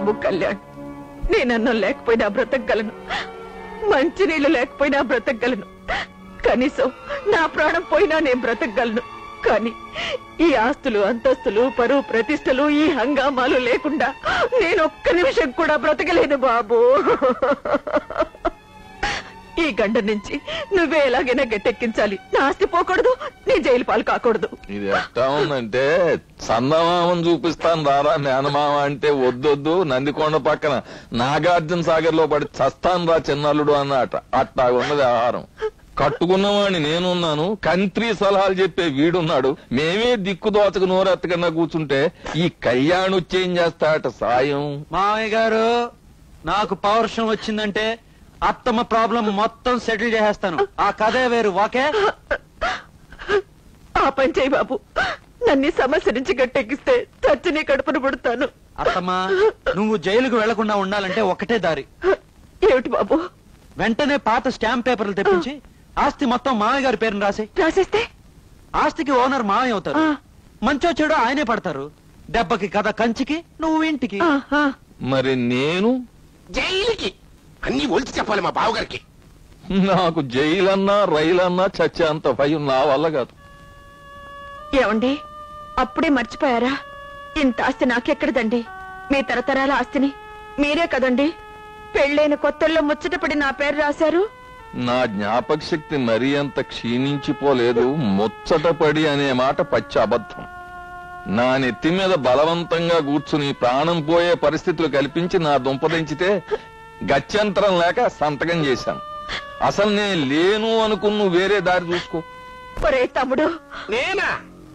బాబు కళ్యాణ్ నేనన్నం లేకపోయినా బ్రతకగలను మంచినీళ్ళు లేకపోయినా బ్రతకగలను కనీసం నా ప్రాణం పోయినా నేను బ్రతకగలను కానీ ఈ ఆస్తులు అంతస్తులు పరువు ప్రతిష్టలు ఈ హంగామాలు లేకుండా నేను ఒక్క నిమిషం కూడా బ్రతకలేను బాబు ఈ గండ నుంచి నువ్వే ఎలాగైనా గట్టెక్కించాలి నా ఆస్తి పోకూడదు నీ జైలు పాలు కాకూడదు ఇది ఎట్టా ఉందంటే చందమామం చూపిస్తాను రారా మేనమామ అంటే వద్దొద్దు నందికొండ పక్కన నాగార్జున సాగర్ లో పడి చస్తాను రా చిన్నల్లుడు అన్నట అట్టా ఉన్నది ఆహారం కట్టుకున్నవాణ్ణి నేనున్నాను కంత్రి సలహాలు చెప్పే వీడున్నాడు మేమే దిక్కు దోచకు నోరెత్తకన్నా కూర్చుంటే ఈ కళ్యాణ్ వచ్చేం చేస్తాట సాయం మామయ్య గారు నాకు పౌరుషం వచ్చిందంటే అత్తమ్మ ప్రాబ్లం మొత్తం సెటిల్ చేసేస్తాను ఆ కథే వేరు ఓకే ఆ పని చేయి బాబు నన్ను ఈ సమస్య నుంచి గట్టెక్కిస్తే చచ్చి నీ కడుపును పుడతాను అత్తమ్మ నువ్వు జైలుకు వెళ్లకుండా ఉండాలంటే ఒకటే దారి ఏమిటి బాబు వెంటనే పాత స్టాంప్ పేపర్లు తెప్పించి ఆస్తి మొత్తం మామయ్య గారి పేరుని రాసి రాసేస్తే ఆస్తికి ఓనర్ మామయ్య అవుతారు ఆ. మంచో చెడు ఆయనే పడతారు దెబ్బకి కథ కంచికి నువ్వు ఇంటికి ఆ, ఆ. మరి నేను జైలుకి అన్ని ఒలిచి చెప్పాలి మా బావగారికి నాకు జైలన్నా రైలన్నా చచ్చే అంత భయం నా వల్ల కాదు ఏమండి అప్పుడే మర్చిపోయారా ఇంత ఆస్తి నాకెక్కడదండి మీ తరతరాల ఆస్తిని మీరే కదండి పెళ్ళైన కొత్తల్లో ముచ్చటపడి నా పేరు రాశారు నా జ్ఞాపక శక్తి మరీ అంత క్షీణించిపోలేదు ముచ్చటపడి అనే మాట పచ్చి అబద్ధం నా నెత్తి మీద బలవంతంగా కూర్చుని ప్రాణం పోయే పరిస్థితులు కల్పించి నా దుంపదించితే గత్యంతరం లేక సంతకం చేశాను అసలు నేను లేను అనుకుని నువ్వు వేరే దారి చూసుకో ఒరే తమ్ముడు నేనా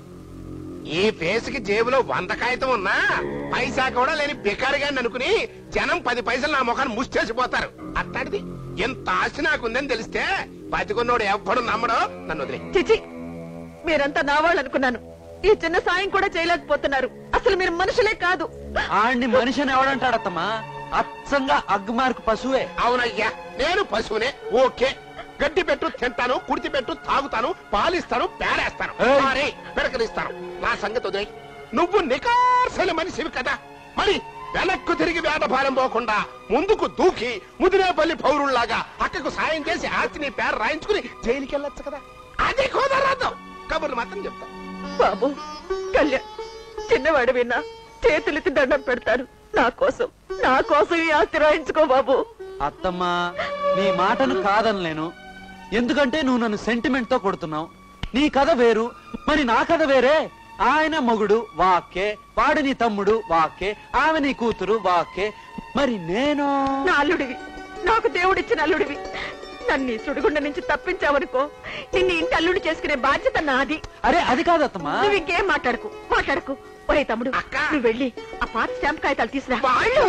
ఈ ఫేస్ కి జేబులో వంద కాగితం ఉన్నా పైసా కూడా లేని బికారిగాన్ని అనుకుని జనం పది పైసలు నా ముఖాన్ని ముష్టేసిపోతారు అట్లాంటిది ఎంత ఆశ నాకుందని తెలిస్తే బతికున్నోడు ఎవ్వడు నమ్మడు నన్ను వదిలే చిచి మీరంతా నా వాళ్ళు అనుకున్నాను ఈ చిన్న సాయం కూడా చేయలేకపోతున్నారు అసలు మీరు మనుషులే కాదు ఆడిని మనిషిని ఎవడంటాడత్తమ్మా అచ్చంగా అగ్మార్కు పశువే అవునయ్యా నేను పశువునే ఓకే గడ్డి పెట్టు తింటాను కుడితి పెట్టు తాగుతాను పాలిస్తాను పేడేస్తాను ఏయ్! మారే పెరకలిస్తాను నా సంగతి వదిలేయ్ నువ్వు నికార్సైన మనిషివి కదా మరి వెనక్కు తిరిగి వేటభారం పోకుండా ముందుకు దూకి ముదిరేపల్లి పౌరుల్లాగా అక్కకు సాయం చేసి ఆస్తిని పేరు రాయించుకుని జైలుకి వెళ్ళొచ్చు కదా అది కుదరదు కబుర్లు మాత్రం చెప్తా బాబు కళ్యాణ్ చిన్నవాడు విన్నా చేతులెత్తి దండం పెడతారు నా కోసం నా కోసం ఈ ఆస్తి రాయించుకో బాబు అత్తమ్మా నీ మాటను కాదనలేను ఎందుకంటే నువ్వు నన్ను సెంటిమెంట్ తో కొడుతున్నావు నీ కథ వేరు మరి నా కథ వేరే ఆయన మొగుడు వాకే వాడు నీ తమ్ముడు వాకే ఆమె నీ కూతురు వాకే మరి నేను నా అల్లుడివి నాకు దేవుడిచ్చిన అల్లుడివి నన్ను ఈ సుడిగుండ నుంచి తప్పించావనుకో నిన్ను ఇంటి అల్లుడి చేసుకునే బాధ్యత నాది అరే అది కాదత్తమ్మా నువ్వు ఇంకేం మాట్లాడకు మాట్లాడకు ఒరే తమ్ముడు అక్క. నువ్వు వెళ్ళి ఆ పాత స్టాంప్ కాగితాలు తీసురా వాళ్ళు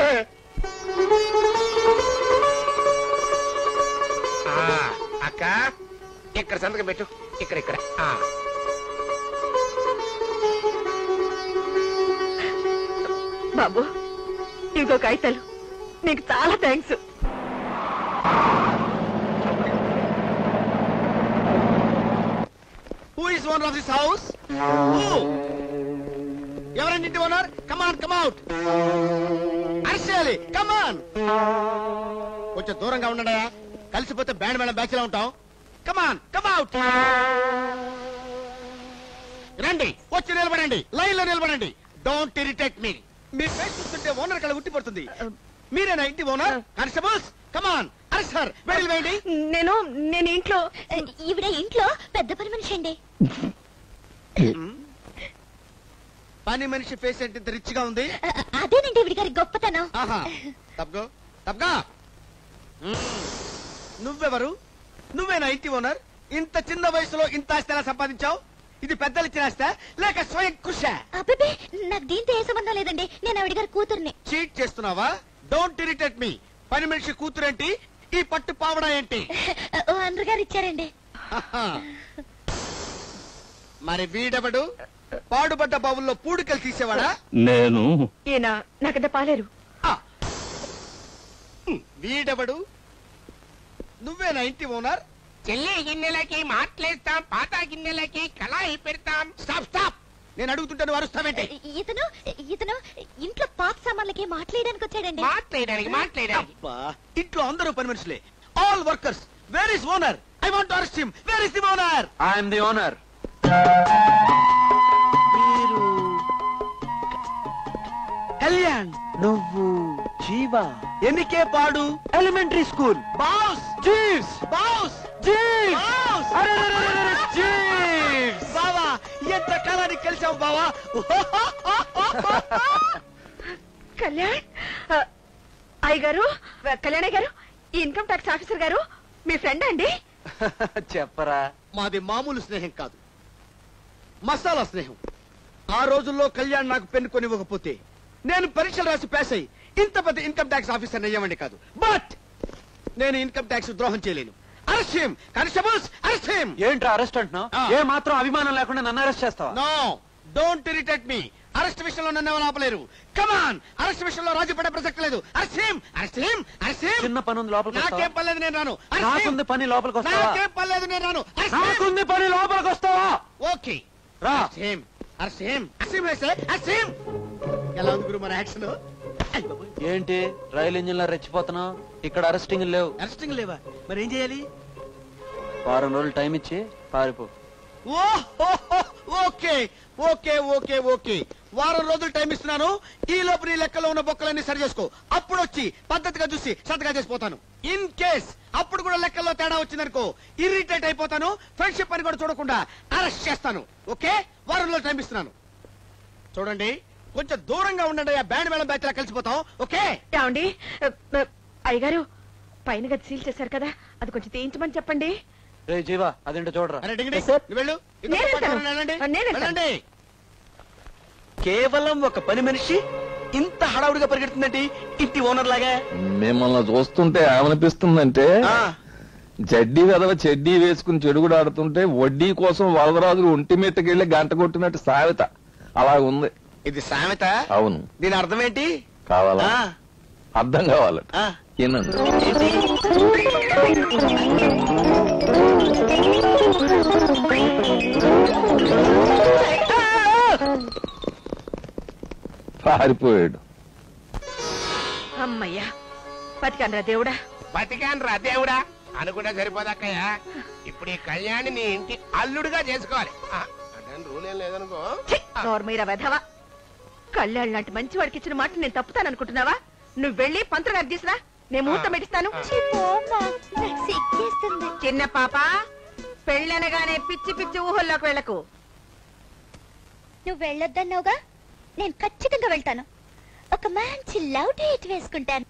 ఆ, అక్క ఇక్కడ సంతకం పెట్టు ఇక్కడ ఇక్కడ ఆ. బాబు ఇదిగో కాగితాలు నీకు చాలా thanks who is owner of this house ఎవరండి ఇంటి ఓనర్ కమాన్ కమౌట్ అరిసేయాలి కమాన్ కొంచెం దూరంగా ఉండడా కలిసిపోతే బ్యాండ్ మేళం బ్యాచ్ లో ఉంటాం కమాన్ కమౌట్ రండి వచ్చి నిలబడండి లైన్ లో నిలబడండి డోంట్ ఇరిటేట్ మీ మీ ఫేస్ చూస్తుంటే ఓనర్ కళ ఉట్టి పడుతుంది మీరేనా ఇంటి owner constables come on arrest sir వెళ్ళి వేయండి నేను నేను ఇంట్లో ఈవిడ ఇంట్లో పెద్ద పని మనిషి అండి పని మనిషి ఫేస్ ఏంటి ఇంత రిచ్ గా ఉంది అ- అదేనండి ఈవిడ గారి గొప్పతనం ఆహా తప్పగా తప్పగా నువ్వెవరు నువ్వేనా ఇంటి ఓనర్ ఇంత చిన్న వయసులో ఇంత ఆస్తి ఎలా సంపాదించావు ఇది పెద్దలు ఇచ్చిన ఆస్తా లేక స్వయం కృష అబ్బే నాకు దీంతో ఏ సంబంధం లేదండి నేను ఆవిడ గారి కూతుర్ని చీట్ చేస్తున్నావా డోంట్ ఇరిటేట్ మీ పని మనిషి కూతురేంటి ఈ పట్టు పావడా ఏంటి ఓ అందరు గారు ఇచ్చారండి ఆహా. మరి వీడెవడు పాడుబడ్డ బావుల్లో పూడికలు తీసేవాడా నేను ఈయన నాకంటే పాలేరు ఆ. హ్మ్, వీడెవడు నువ్వేనా ఇంటి ఓనర్ చెల్లి గిన్నెలకి మాట్లేస్తాం పాత గిన్నెలకి కళాయి పెడతాం స్టాప్ స్టాప్ నేను అడుగుతుంటే నువ్వు అరుస్తావేంటి ఇతను ఇతను ఇంట్లో పాత సామాన్లకి మాట్లాడడానికి వచ్చాడండి మాట్లాడడానికి మాట్లాడడానికి అబ్బా ఇంట్లో అందరూ పని మనుషులే all workers where is owner I want arrest him where is the owner I'm the owner మీరు కళ్యాణ్ నువ్వు జీవా ఎన్నికే పాడు elementary school boss Jeeves boss Jeeves boss అరే అరే, అరే, అరే, అరే, జీవ్స్ బావా ఎంత కాలానికి కలిసాం బావా కళ్యాణ్ ఆ, అయ్య గారు కళ్యాణ్ గారు ఈ ఇన్కమ్ ట్యాక్స్ ఆఫీసర్ గారు మీ ఫ్రెండ్ అండి చెప్పరా మాది మామూలు స్నేహం కాదు మసాలా స్నేహం ఆ రోజుల్లో కళ్యాణ్ నాకు పెన్ను కొనివ్వకపోతే నేను పరీక్షలు రాసి పాస్ అయ్యి ఇంత పెద్ద ఇన్కమ్ ట్యాక్స్ ఆఫీసర్ అయ్యామండి కాదు బట్ నేను ఇన్కమ్ ట్యాక్స్ ద్రోహం చేయలేను అరెస్ట్ కానిస్టేబుల్స్ అరెస్ట్ ఏంట్రా అరెస్ట్ అంటున్నావు ఆ. ఏ మాత్రం అభిమానం లేకుండా నన్ను అరెస్ట్ చేస్తావా no don't irritate me arrest విషయంలో నన్ను ఎవరు ఆపలేరు కమాన్ అరెస్ట్ విషయంలో రాజీ పడే ప్రసక్తి లేదు arrest him arrest him arrest him చిన్న పని ఉంది లోపలికి నాకేం వస్తావా? పర్లేదు నేను రాను Arrest him. నాకుంది పని లోపలికి వస్తావా నాకేం పర్లేదు నేను రాను Arrest him. నాకుంది పని లోపలికి వస్తావా ఓకే రా సేమ్ అరే సేమ్ అసీమ్ వేసే అసీమ్ ఎలా ఉంది గురు మన యాక్షన్ ఏంటి రైలు ఇంజిన్ లో రెచ్చిపోతున్నావు ఇక్కడ అరెస్టింగ్ లేవు అరెస్టింగ్ లేవా మరి ఏం చేయాలి వారం రోజులు టైం ఇచ్చి పారిపో ఓ ఓకే ఓకే ఓకే ఓకే వారం రోజులు టైం ఇస్తున్నాను ఈ లోపు నీ లెక్కలో ఉన్న బొక్కలన్నీ సరి చేసుకో అప్పుడు వచ్చి పద్ధతిగా చూసి సర్దుగా చేసిపోతాను ఇన్ కేస్ అప్పుడు కూడా లెక్కల్లో తేడా వచ్చిందనుకో ఇరిటేట్ అయిపోతాను ఫ్రెండ్షిప్ అని కూడా చూడకుండా అరెస్ట్ చేస్తాను ఓకే వారం రోజులు టైం ఇస్తున్నాను చూడండి కొంచెం దూరంగా ఉండండి ఆ బ్యాండ్ మేళం బ్యాచ్ లా కలిసిపోతాం ఓకే ఏమండి అయ్యగారు పైన గది సీల్ చేశారు కదా అది కొంచెం తీయించమని చెప్పండి రే జీవా అదేంటో చూడరా అరే డింగిడి, సార్. నువ్వు వెళ్ళు ఇదిగో నేను పట్టుకొని వెళ్తాను. వెళ్ళండి. నేను వెళ్తాను. వెళ్ళండి కేవలం ఒక పని మనిషి ఇంత హడావుడిగా పరిగెడుతుందండి ఇంటి ఓనర్ లాగా మిమ్మల్ని చూస్తుంటే ఏమనిపిస్తుందంటే ఆ, జడ్డీ వెదవ చెడ్డీ వేసుకుని చెడుగుడు ఆడుతుంటే వడ్డీ కోసం వరదరాజులు ఒంటి మీదకెళ్ళి గంట కొట్టినట్టు సామెత అలా ఉంది ఇది సామెత అవును దీని అర్థం ఏంటి కావాలా ఆ, అర్థం కావాలట ఆ, ఏనండి ఏంటి పారిపోయాడు అమ్మయ్యా బతికానరా దేవుడా బతికాను రా దేవుడా అనుకుంటే సరిపోదక్కయ్య ఇప్పుడు ఈ కళ్యాణి నీ ఇంటి అల్లుడుగా చేసుకోవాలి ఆ, అంటే రూల్ ఏం లేదనుకో ఛీ, నోర్మీర వెధవా కళ్యాణ్ లాంటి మంచి వాడికి ఇచ్చిన మాట నేను తప్పుతాననుకుంటున్నావా నువ్వు వెళ్ళి పంతులు గారికి తీసురా నేను ముహూర్తం పెట్టిస్తాను ఛీ, పోమ్మా. నాకు సిగ్గేస్తుంది చిన్న పాప పెళ్ళనగానే పిచ్చి పిచ్చి ఊహల్లోకి వెళ్ళకు నువ్వు వెళ్ళొద్దన్నావుగా నేను ఖచ్చితంగా వెళ్తాను ఒక మంచి లవ్ డేట్ వేసుకుంటాను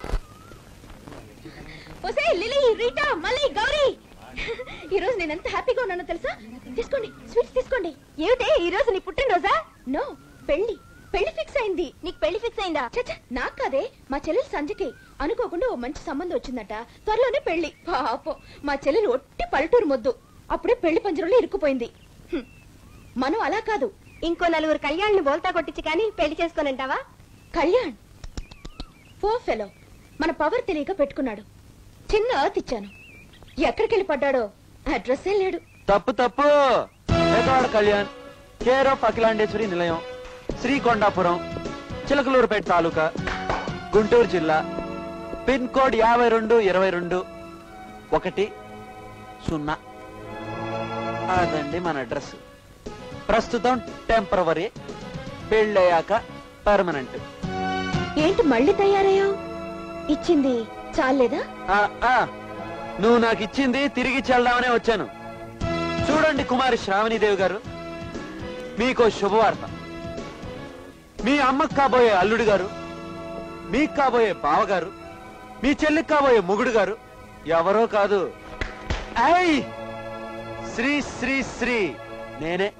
ఒసే లిలీ రీటా మళ్ళీ గౌరీ ఈ రోజు నేను ఎంత హ్యాపీగా ఉన్నానో తెలుసా తీసుకోండి స్వీట్స్ తీసుకోండి ఏమిటే ఈ రోజు నీ పుట్టినరోజా నో పెళ్లి పెళ్లి ఫిక్స్ అయింది నీకు పెళ్లి ఫిక్స్ అయిందా చచ్చా నాకు కాదే మా చెల్లెలు సంజకి అనుకోకుండా ఓ మంచి సంబంధం వచ్చిందట త్వరలోనే పెళ్లి పాపం మా చెల్లెలు ఒట్టి పల్లెటూరు మొద్దు అప్పుడే పెళ్లి పంజరంలో ఇరుక్కుపోయింది హ్మ్. మనం అలా కాదు ఇంకో నలుగురు కళ్యాణ్ని బోల్తా కొట్టించి కానీ పెళ్లి చేసుకోనంటావా కళ్యాణ్ ఓ ఫెలో మన పవర్ తెలియక పెట్టుకున్నాడు చిన్న అర్త్ ఇచ్చాను ఎక్కడికి వెళ్ళి పడ్డాడో అడ్రస్సే లేడు తప్పు తప్పు పేదవాడ కళ్యాణ్ కేర్ ఆఫ్ అఖిలాండేశ్వరి నిలయం శ్రీకొండాపురం చిలకలూరుపేట తాలూకా గుంటూరు జిల్లా పిన్ కోడ్ యాభై రెండు ఇరవై రెండు ఒకటి సున్నా అదండి మన అడ్రస్ ప్రస్తుతం టెంపరవరీ పెళ్ళయ్యాక పర్మనెంట్ ఏంటి మళ్ళీ తయారయ్యావు ఇచ్చింది చాలేదా ఆ, ఆ, నువ్వు నాకు ఇచ్చింది తిరిగి చెల్దామనే వచ్చాను చూడండి కుమారి శ్రావణీదేవి గారు మీకో శుభవార్త మీ అమ్మకు కాబోయే అల్లుడు గారు మీకు కాబోయే బావగారు మీ చెల్లికి కాబోయే మొగుడు గారు ఎవరో కాదు ఐ శ్రీ శ్రీ శ్రీ నేనే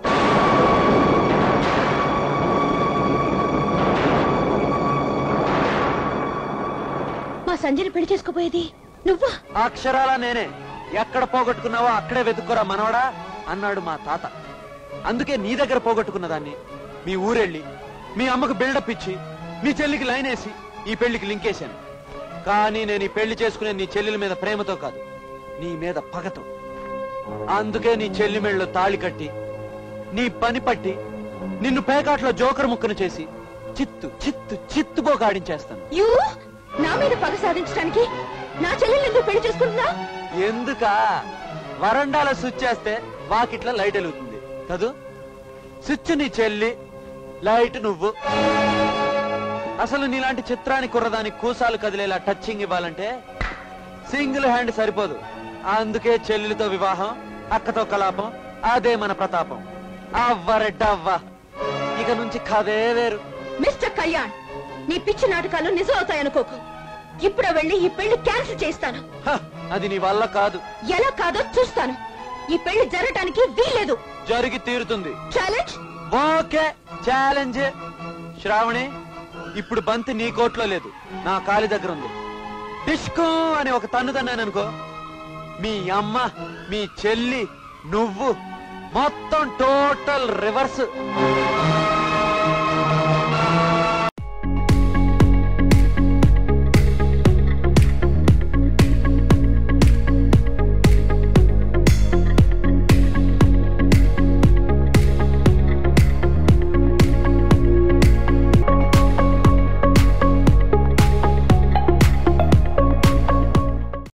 మా సంజయని పెళ్లి చేసుకోపోయేది నువ్వా అక్షరాల నేనే ఎక్కడ పోగొట్టుకున్నావో అక్కడే వెతుక్కోరా మనవడా అన్నాడు మా తాత అందుకే నీ దగ్గర పోగొట్టుకున్న దాన్ని మీ ఊరెళ్ళి మీ అమ్మకు బిల్డప్ ఇచ్చి మీ చెల్లికి లైన్ వేసి ఈ పెళ్లికి లింకేశాను కానీ నేను ఈ పెళ్లి చేసుకునే నీ చెల్లెల మీద ప్రేమతో కాదు నీ మీద పగతో అందుకే నీ చెల్లి మెళ్ళలో తాళి కట్టి నీ పని పట్టి నిన్ను పేకాట్లో జోకర్ ముక్కను చేసి చిత్తు చిత్తు చిత్తుపోక ఆడించేస్తాను యూ నా మీద పగ సాధించడానికి నా చెల్లెలు ఎందుకు పెళ్లి చేసుకుంటున్నా ఎందుక వరండాలో స్విచ్ చేస్తే వాకిట్ల లైట్ వెలుగుతుంది కదూ స్విచ్ నీ చెల్లి లైట్ నువ్వు అసలు నీలాంటి చిత్రాన్ని కుర్రదాని కూసాలు కదిలేలా టచింగ్ ఇవ్వాలంటే సింగిల్ హ్యాండ్ సరిపోదు అందుకే చెల్లెలితో వివాహం అక్కతో కలాపం అదే మన ప్రతాపం అవ్వరెడ్డవ్వ ఇక నుంచి కథే వేరు మిస్టర్ కళ్యాణ్ నీ పిచ్చి నాటకాలు నిజం అవుతాయనుకోకు ఇప్పుడే వెళ్ళి ఈ పెళ్లి క్యాన్సిల్ చేస్తాను హ, అది నీ వల్ల కాదు ఎలా కాదో చూస్తాను ఈ పెళ్లి జరగటానికి వీల్లేదు జరిగి తీరుతుంది ఛాలెంజ్ ఓకే ఛాలెంజ్ శ్రావణి ఇప్పుడు బంతి నీ కోట్లో లేదు నా కాలి దగ్గర ఉంది డిస్కో అని ఒక తన్ను తన్నాను అనుకో మీ అమ్మ మీ చెల్లి నువ్వు మొత్తం టోటల్ రివర్స్